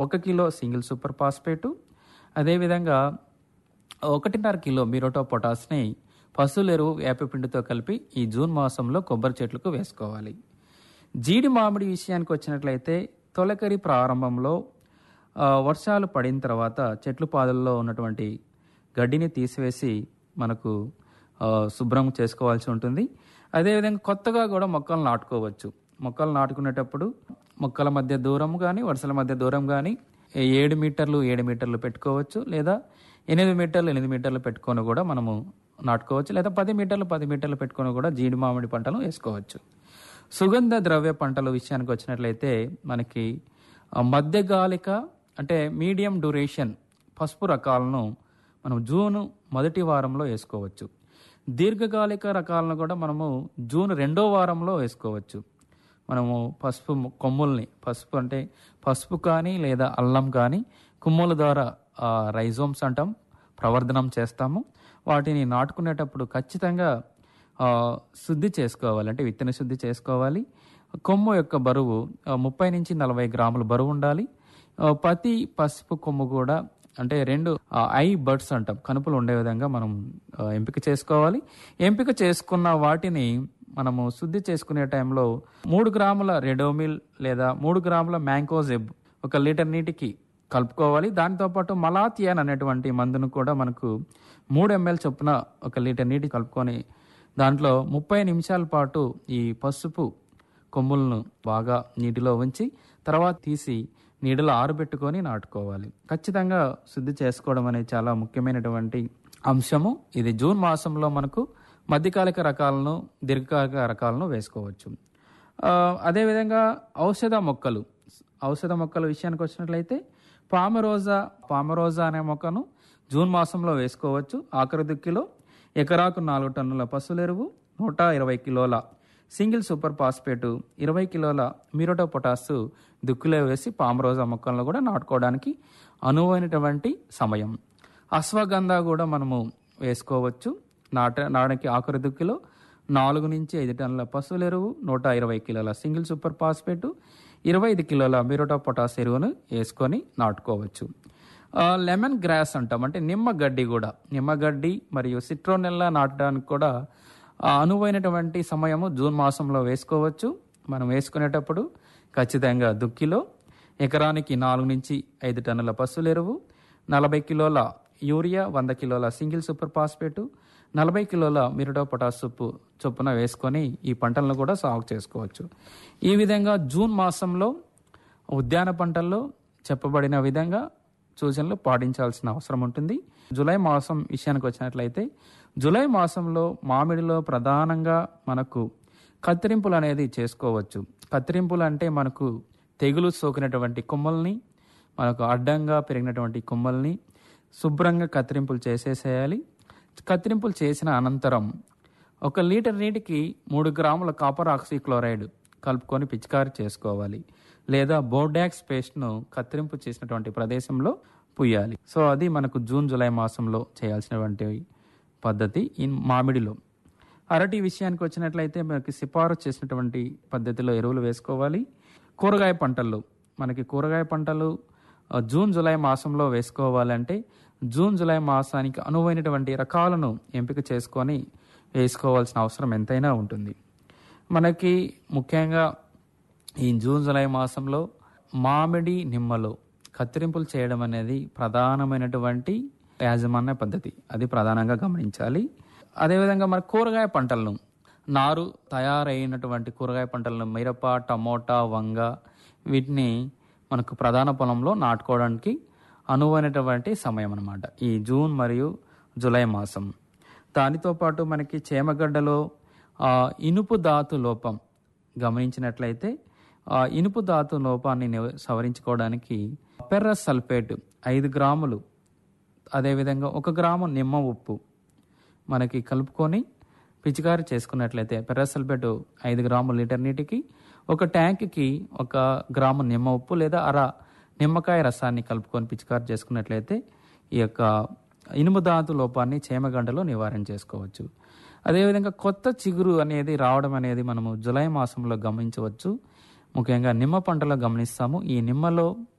ఒక kilo single super phosphate అదేవిధంగా ఒకటిన్నర కిలో మిరోటో పొటాస్ని పశువుల ఎరువు వేపపిండితో కలిపి ఈ జూన్ మాసంలో కొబ్బరి చెట్లకు వేసుకోవాలి జీడి మామిడి విషయానికి వచ్చినట్లయితే తొలకరి ప్రారంభంలో ఆ, వర్షాలు పడిన తర్వాత చెట్లు పాదల్లో ఉన్నటువంటి గడ్డిని తీసివేసి మనకు ఆ, శుభ్రం చేసుకోవాల్సి ఉంటుంది అదేవిధంగా కొత్తగా కూడా మొక్కలు నాటుకోవచ్చు మొక్కలు నాటుకునేటప్పుడు మొక్కల మధ్య దూరం కానీ వరుసల మధ్య దూరం కానీ ఏడు మీటర్లు ఏడు మీటర్లు పెట్టుకోవచ్చు లేదా ఎనిమిది మీటర్లు ఎనిమిది మీటర్లు పెట్టుకొని కూడా మనము నాటుకోవచ్చు లేదా పది మీటర్లు పది మీటర్లు పెట్టుకొని కూడా జీడి మామిడి పంటలు వేసుకోవచ్చు సుగంధ ద్రవ్య పంటల విషయానికి వచ్చినట్లయితే మనకి ఆ, మధ్యగాలిక అంటే మీడియం డ్యూరేషన్ పసుపు రకాలను మనం జూన్ మొదటి వారంలో వేసుకోవచ్చు దీర్ఘకాలిక రకాలను కూడా మనము జూన్ రెండో వారంలో వేసుకోవచ్చు మనము పసుపు ము- కొమ్ముల్ని పసుపు అంటే పసుపు కానీ లేదా అల్లం కానీ కొమ్ముల ద్వారా ఆ, రైజోమ్స్ అంటాం ప్రవర్ధనం చేస్తాము వాటిని నాటుకునేటప్పుడు ఖచ్చితంగా ఆ, శుద్ధి చేసుకోవాలి అంటే విత్తన శుద్ధి చేసుకోవాలి కొమ్ము యొక్క బరువు ఆ, ముప్పై నుంచి నలభై గ్రాముల బరువు ఉండాలి ఆ, ప్రతి పసుపు కొమ్ము కూడా అంటే రెండు ఆ, ఐ బర్డ్స్ అంటాం కనుపులు ఉండే విధంగా మనం ఆ, ఎంపిక చేసుకోవాలి ఎంపిక చేసుకున్న వాటిని మనము శుద్ధి చేసుకునే టైంలో మూడు గ్రాముల రెడోమిల్ లేదా మూడు గ్రాముల మ్యాంకోజెబ్ ఒక లీటర్ నీటికి కలుపుకోవాలి దాంతోపాటు మలాథియాన్ అనేటువంటి మందును కూడా మనకు మూడు ఎంఎల్ చొప్పున ఒక లీటర్ నీటి కలుపుకొని దాంట్లో ముప్పై నిమిషాల పాటు ఈ పసుపు కొమ్ములను బాగా నీటిలో ఉంచి తర్వాత తీసి నీడలో ఆరబెట్టుకొని నాటుకోవాలి ఖచ్చితంగా శుద్ధి చేసుకోవడం అనేది చాలా ముఖ్యమైనటువంటి అంశము ఇది జూన్ మాసంలో మనకు మధ్యకాలిక రకాలను దీర్ఘకాలిక రకాలను వేసుకోవచ్చు ఆ, అదేవిధంగా ఔషధ మొక్కలు ఔషధ మొక్కల విషయానికి వచ్చినట్లయితే పామరోజా పామరోజా అనే మొక్కను జూన్ మాసంలో వేసుకోవచ్చు ఆఖరి దుక్కిలో ఎకరాకు నాలుగు టన్నుల పశువుల ఎరువు నూట ఇరవై కిలోల సింగిల్ సూపర్ ఫాస్ఫేటు ఇరవై కిలోల మిరోటో పొటాసు దుక్కిలో వేసి పామరోజా మొక్కలను కూడా నాటుకోవడానికి అనువైనటువంటి సమయం అశ్వగంధ కూడా మనము వేసుకోవచ్చు నాట నాడకి ఆఖరి దుక్కిలో నాలుగు నుంచి ఐదు టన్నుల పశువుల ఎరువు నూట ఇరవై కిలోల సింగిల్ సూపర్ ఫాస్ఫేటు ఇరవై ఐదు కిలోల మిరోటా పొటాస్ ఎరువును వేసుకొని నాటుకోవచ్చు ఆ, లెమన్ గ్రాస్ అంటాం అంటే నిమ్మ గడ్డి కూడా నిమ్మ గడ్డి మరియు సిట్రోనెల్లా నాటడానికి కూడా ఆ, అనువైనటువంటి సమయము జూన్ మాసంలో వేసుకోవచ్చు మనం వేసుకునేటప్పుడు ఖచ్చితంగా దుక్కిలో ఎకరానికి నాలుగు నుంచి ఐదు టన్నుల పశువుల ఎరువు నలభై కిలోల యూరియా వంద కిలోల సింగిల్ సూపర్ ఫాస్ఫేటు నలభై కిలోల మిరిడో పొటాస్ ఉప్పు చొప్పున వేసుకొని ఈ పంటలను కూడా సాగు చేసుకోవచ్చు ఈ విధంగా జూన్ మాసంలో ఉద్యాన పంటల్లో చెప్పబడిన విధంగా సూచనలు పాటించాల్సిన అవసరం ఉంటుంది జూలై మాసం విషయానికి వచ్చినట్లయితే జూలై మాసంలో మామిడిలో ప్రధానంగా మనకు కత్తిరింపులు అనేది చేసుకోవచ్చు కత్తిరింపులు అంటే మనకు తెగులు సోకినటువంటి కొమ్మల్ని మనకు అడ్డంగా పెరిగినటువంటి కొమ్మల్ని శుభ్రంగా కత్తిరింపులు చేసేసేయాలి కత్తిరింపులు చేసిన అనంతరం ఒక లీటర్ నీటికి మూడు గ్రాముల కాపర్ ఆక్సీక్లోరైడ్ కలుపుకొని పిచికారి చేసుకోవాలి లేదా బోర్డాక్స్ పేస్ట్ను కత్తిరింపు చేసినటువంటి ప్రదేశంలో పుయ్యాలి సో అది మనకు జూన్ జూలై మాసంలో చేయాల్సినటువంటి పద్ధతి ఈ మామిడిలో అరటి విషయానికి వచ్చినట్లయితే మనకి సిఫారసు చేసినటువంటి పద్ధతిలో ఎరువులు వేసుకోవాలి కూరగాయ పంటల్లో మనకి కూరగాయ పంటలు ఆ, జూన్ జూలై మాసంలో వేసుకోవాలంటే జూన్ జూలై మాసానికి అనువైనటువంటి రకాలను ఎంపిక చేసుకొని వేసుకోవాల్సిన అవసరం ఎంతైనా ఉంటుంది మనకి ముఖ్యంగా ఈ జూన్ జూలై మాసంలో మామిడి నిమ్మలో కత్తిరింపులు చేయడం అనేది ప్రధానమైనటువంటి యాజమాన్య పద్ధతి అది ప్రధానంగా గమనించాలి అదేవిధంగా మన కూరగాయ పంటలను నారు తయారైనటువంటి కూరగాయ పంటలను మిరప టమోటా వంగ వీటిని మనకు ప్రధాన పొలంలో నాటుకోవడానికి అనువైనటువంటి సమయం అన్నమాట ఈ జూన్ మరియు జూలై మాసం దానితో పాటు మనకి చేమగడ్డలో ఆ, ఇనుపు ధాతు లోపం గమనించినట్లయితే ఆ ఇనుపు ధాతు లోపాన్ని నివ- సవరించుకోవడానికి పెర్రస్ సల్ఫేట్ ఐదు గ్రాములు అదేవిధంగా ఒక గ్రాము నిమ్మ ఉప్పు మనకి కలుపుకొని పిచికారి చేసుకున్నట్లయితే పెర్రస్ సల్ఫేట్ ఐదు గ్రాములు లీటర్ నీటికి ఒక ట్యాంక్కి ఒక గ్రాము నిమ్మ ఉప్పు లేదా అర నిమ్మకాయ రసాన్ని కలుపుకొని పిచికారి చేసుకున్నట్లయితే ఈ యొక్క ఇనుము ధాతు లోపాన్ని చేమగంటలో నివారణ చేసుకోవచ్చు అదేవిధంగా కొత్త చిగురు అనేది రావడం అనేది మనము జులై మాసంలో గమనించవచ్చు ముఖ్యంగా నిమ్మ పంటలో గమనిస్తాము ఈ నిమ్మలో